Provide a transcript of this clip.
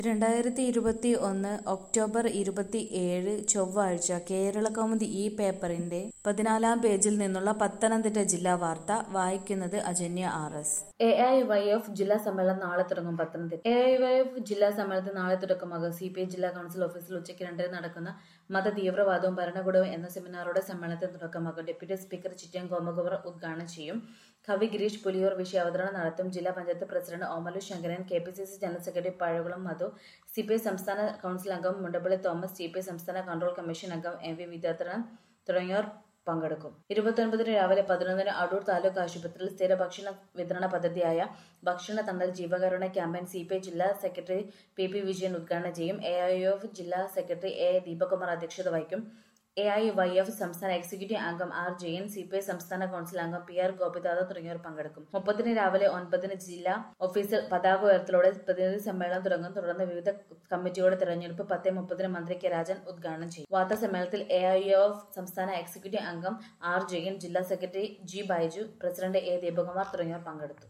രണ്ടായിരത്തി ഇരുപത്തി ഒന്ന് ഒക്ടോബർ ഇരുപത്തിയേഴ് ചൊവ്വാഴ്ച കേരളകൗമുദി ഈ പേപ്പറിന്റെ പതിനാലാം പേജിൽ നിന്നുള്ള പത്തനംതിട്ട ജില്ലാ വാർത്ത വായിക്കുന്നത് Ajanya R S A I Y F ജില്ലാ സമ്മേളനം നാളെ തുടങ്ങും Pathanamthitta A I Y F ജില്ലാ സമ്മേളനത്തിൽ നാളെ തുടക്കമാകും സി പി ഐ ജില്ലാ കൗൺസിൽ ഓഫീസിൽ ഉച്ചയ്ക്ക് രണ്ടിന് നടക്കുന്ന മത തീവ്രവാദവും ഭരണകൂടവും എന്ന സെമിനാറോടെ സമ്മേളനത്തിന് തുടക്കമാകും ഡെപ്യൂട്ടി സ്പീക്കർ ചിറ്റയം കോമകുവർ ഉദ്ഘാടനം ചെയ്യും കവി ഗിരീഷ് പുലിയൂർ വിഷയാവതരണം നടത്തും ജില്ലാ panchayat president Omalu Sankaran K P C C general secretary Pazhakulam Madhu C P I സംസ്ഥാന കൗൺസിൽ അംഗം Mundappally Thomas C P I സംസ്ഥാന കൺട്രോൾ കമ്മീഷൻ അംഗം എം വി വിദ്യാധരൻ തുടങ്ങിയവർ പങ്കെടുക്കും ഇരുപത്തൊൻപതിന് രാവിലെ പതിനൊന്നിന് അടൂർ താലൂക്ക് ആശുപത്രിയിൽ സ്ഥിര ഭക്ഷണ വിതരണ പദ്ധതിയായ ഭക്ഷണ തണ്ടൽ ജീവകാരുണ്യ ക്യാമ്പയിൻ സി പി ഐ ജില്ലാ സെക്രട്ടറി പി പി വിജയൻ ഉദ്ഘാടനം ചെയ്യും എ ഐ എഫ് ജില്ലാ സെക്രട്ടറി എ ദീപകുമാർ അധ്യക്ഷത വഹിക്കും എ ഐ വൈ എഫ് സംസ്ഥാന എക്സിക്യൂട്ടീവ് അംഗം R Jayan C P I സംസ്ഥാന കൗൺസിൽ അംഗം പി ആർ ഗോപിനാഥ തുടങ്ങിയവർ പങ്കെടുക്കും മുപ്പതിന് രാവിലെ ഒൻപതിന് ജില്ലാ ഓഫീസിൽ പതാക ഉയർത്തലോടെ പ്രതിനിധി സമ്മേളനം തുടങ്ങും തുടർന്ന് വിവിധ കമ്മിറ്റിയുടെ തെരഞ്ഞെടുപ്പ് പത്ത് മുപ്പതിന് മന്ത്രി കെ രാജൻ ഉദ്ഘാടനം ചെയ്യും വാർത്താ സമ്മേളനത്തിൽ എ ഐ എഫ് സംസ്ഥാന എക്സിക്യൂട്ടീവ് അംഗം ആർ ജയൻ ജില്ലാ secretary G Baiju president A Deepakumar തുടങ്ങിയവർ പങ്കെടുത്തു